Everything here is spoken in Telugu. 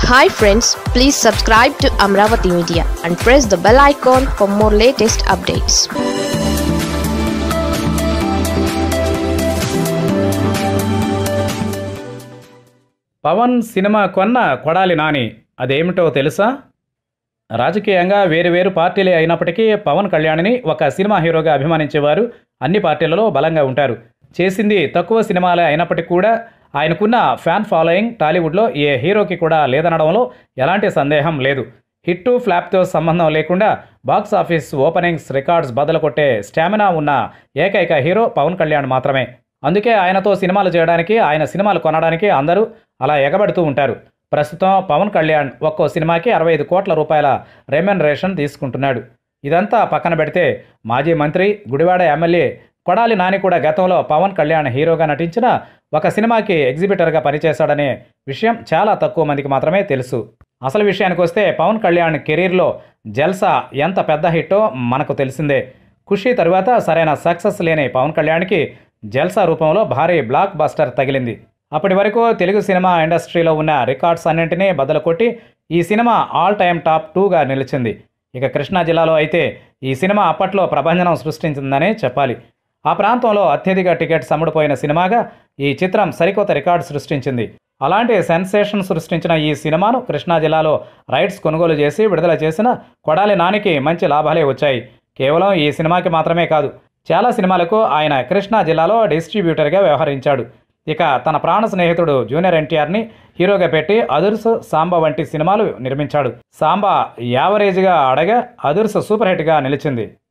hi friends please subscribe to Amaravati media and press the bell icon for more latest updates Pawan cinema కొన్న కొడాలి నాని అదేమిటో తెలుసా రాజకీయంగా వేరు వేరు పార్టీలే అయినప్పటికీ పవన్ కళ్యాణ్ని ఒక సినిమా హీరోగా అభిమానించేవారు అన్ని పార్టీలలో బలంగా ఉంటారు చేసింది తక్కువ సినిమాలే అయినప్పటికీ కూడా ఆయనకున్న ఫ్యాన్ ఫాలోయింగ్ టాలీవుడ్లో ఏ హీరోకి కూడా లేదనడంలో ఎలాంటి సందేహం లేదు హిట్టు ఫ్లాప్తో సంబంధం లేకుండా బాక్స్ ఆఫీస్ ఓపెనింగ్స్ రికార్డ్స్ బదులు కొట్టే స్టామినా ఉన్న ఏకైక హీరో పవన్ కళ్యాణ్ మాత్రమే అందుకే ఆయనతో సినిమాలు చేయడానికి ఆయన సినిమాలు కొనడానికి అందరూ అలా ఎగబడుతూ ఉంటారు ప్రస్తుతం పవన్ కళ్యాణ్ ఒక్కో సినిమాకి అరవై ఐదు కోట్ల రూపాయల రెమ్యునరేషన్ తీసుకుంటున్నాడు ఇదంతా పక్కన పెడితే మాజీ మంత్రి గుడివాడ ఎమ్మెల్యే కొడాలి నాని కూడా గతంలో పవన్ కళ్యాణ్ హీరోగా నటించిన ఒక సినిమాకి ఎగ్జిబిటర్గా పనిచేశాడనే విషయం చాలా తక్కువ మందికి మాత్రమే తెలుసు అసలు విషయానికి వస్తే పవన్ కళ్యాణ్ కెరీర్లో జల్సా ఎంత పెద్ద హిట్టో మనకు తెలిసిందే ఖుషి తరువాత సరైన సక్సెస్ లేని పవన్ కళ్యాణ్కి జల్సా రూపంలో భారీ బ్లాక్ బస్టర్ తగిలింది అప్పటి వరకు తెలుగు సినిమా ఇండస్ట్రీలో ఉన్న రికార్డ్స్ అన్నింటినీ బద్దలు కొట్టి ఈ సినిమా ఆల్ టైమ్ టాప్ టూగా నిలిచింది ఇక కృష్ణా జిల్లాలో అయితే ఈ సినిమా అప్పట్లో ప్రభంజనం సృష్టించిందనే చెప్పాలి ఆ ప్రాంతంలో అత్యధిక టికెట్స్ అమ్ముడుపోయిన సినిమాగా ఈ చిత్రం సరికొత్త రికార్డు సృష్టించింది అలాంటి సెన్సేషన్ సృష్టించిన ఈ సినిమాను కృష్ణా జిల్లాలో రైట్స్ కొనుగోలు చేసి విడుదల చేసిన కొడాలి నానికి మంచి లాభాలే వచ్చాయి కేవలం ఈ సినిమాకి మాత్రమే కాదు చాలా సినిమాలకు ఆయన కృష్ణా జిల్లాలో డిస్ట్రిబ్యూటర్గా వ్యవహరించాడు ఇక తన ప్రాణ స్నేహితుడు జూనియర్ ఎన్టీఆర్ని హీరోగా పెట్టి అదుర్స్ సాంబా వంటి సినిమాలు నిర్మించాడు సాంబా యావరేజ్గా అడగా అదుర్స్ సూపర్ హిట్గా నిలిచింది